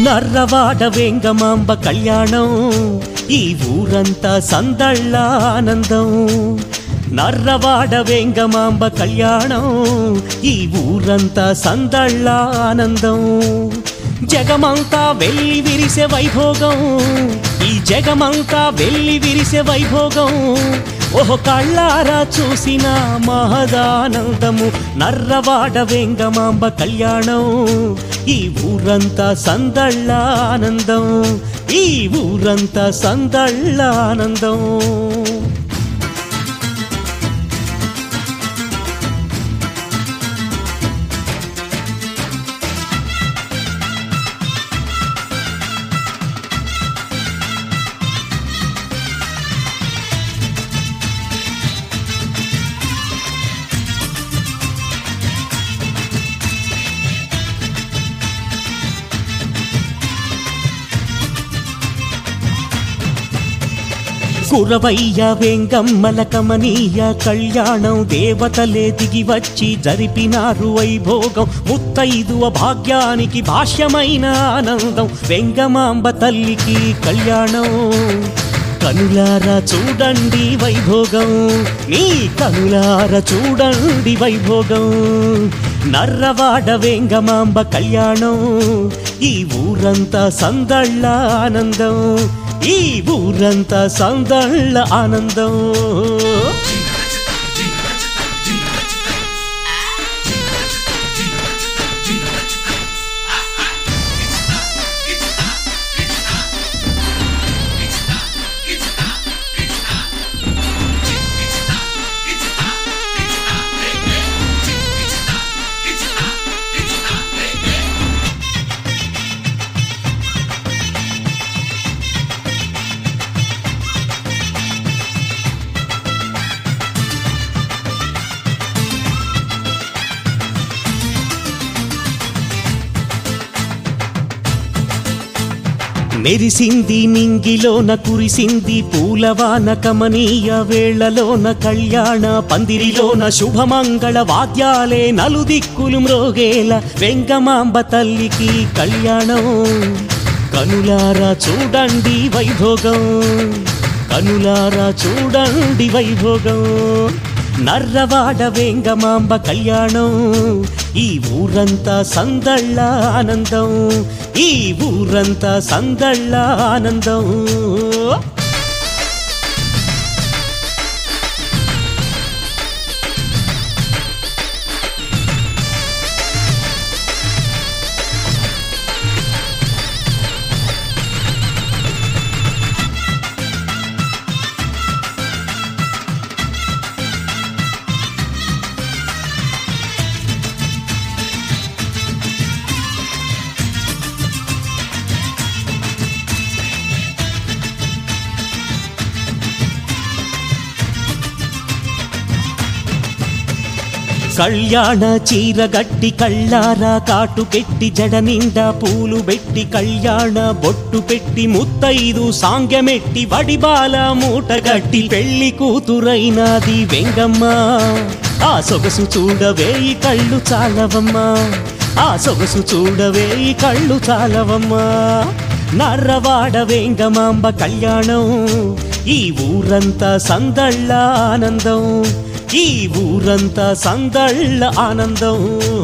నర్రవాడ వెంగమాంబ కళ్యాణం ఈ ఊరంతా సందళ్ళ ఆనందం నర్రవాడ వెంగమాంబ కళ్యాణం ఈ ఊరంతా సందళ్ళ ఆనందం జగమంతా వెళ్ళి విరిసే వైభోగం ఈ జగమంతా వెళ్ళి విరిసే వైభోగం ఓహో కళ్ళారా చూసిన మహదానందము నర్రవాడ వెంగమాంబ కళ్యాణం ఈ ఊరంతా సందళ్ళ ఆనందం ఈ ఊరంతా సందళ్ళ ఆనందం కురవయ్య వెంగమ్మల కమనీయ కళ్యాణం దేవతలే దిగి వచ్చి జరిపినారు వైభోగం ముత్తైదువ భాగ్యానికి భాష్యమైన ఆనందం వెంగమాంబ తల్లికి కళ్యాణం కనులారా చూడండి వైభోగం నీ కనులారా చూడండి వైభోగం నర్రవాడ వెంగమాంబ కళ్యాణం ఈ ఊరంతా సందళ్ళ ఆనందం ఈ ఊరంతా సందళ్ళ ఆనందం మెరిసింది నింగిలోన కురిసింది పూలవాన కమనీయ వేళలోన కళ్యాణ పందిరిలోన శుభమంగళ వాద్యాలే నలుదిక్కులు మ్రోగేల వెంగమాంబ తల్లికి కళ్యాణం కనులారా చూడండి వైభోగం కనులారా చూడండి వైభోగం నర్రవాడ వెంగమాంబ కళ్యాణం ఈ ఊరంతా సందళ్ళ ఆనందం ఈ ఊరంతా సందళ్ళ ఆనందం కళ్యాణ చీర గట్టి కళ్ళారా కాటు పెట్టి జడ నిండా పూలు పెట్టి కళ్యాణ బొట్టు పెట్టి ముత్తైదు సాంగ్యమెట్టి వడిబాల మూట గట్టి పెళ్లి కూతురైనది వెంగమ్మ ఆ సొగసు చూడవేయి కళ్ళు చాలవమ్మా ఆ సొగసు చూడవేయి కళ్ళు చాలవమ్మా నర్రవాడ వెంగమాంబ కళ్యాణం ఈ ఊరంతా సందళ్ళ ఆనందం ఈ ఊరంతా సందళ్ళ ఆనందం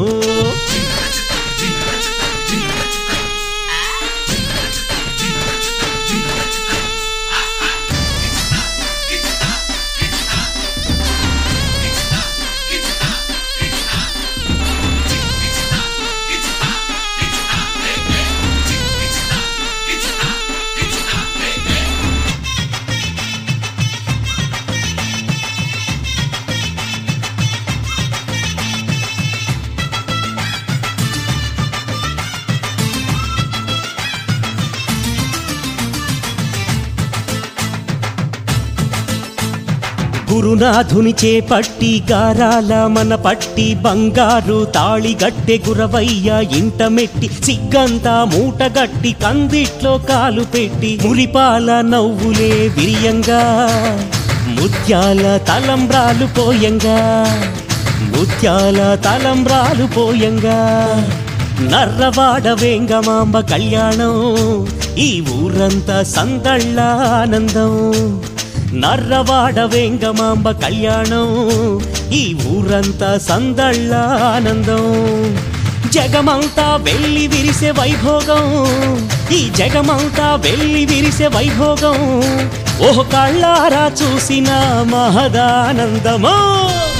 గురునాథుని చేపట్టి గారాల మన పట్టి బంగారు తాళి గట్టె గురవయ్య ఇంట మెట్టి సిగ్గంతా మూటగట్టి కందిట్లో కాలు పెట్టి మురిపాల నవ్వులే విరియంగా ముత్యాల తలంబ్రాలు పోయంగా ముత్యాల తలంబ్రాలు పోయంగా నర్రవాడ వేంగమాంబ కళ్యాణం ఈ ఊరంతా సందళ్ళ ఆనందం నర్రవాడ వేంగమాంబ కళ్యాణం ఈ ఊరంతా సందళ్ళ ఆనందం జగమంతా వెళ్ళి విరిసే వైభోగం ఈ జగమంతా వెళ్ళి విరిసే వైభోగం ఓహ్ కళ్ళారా చూసిన మహదానందమో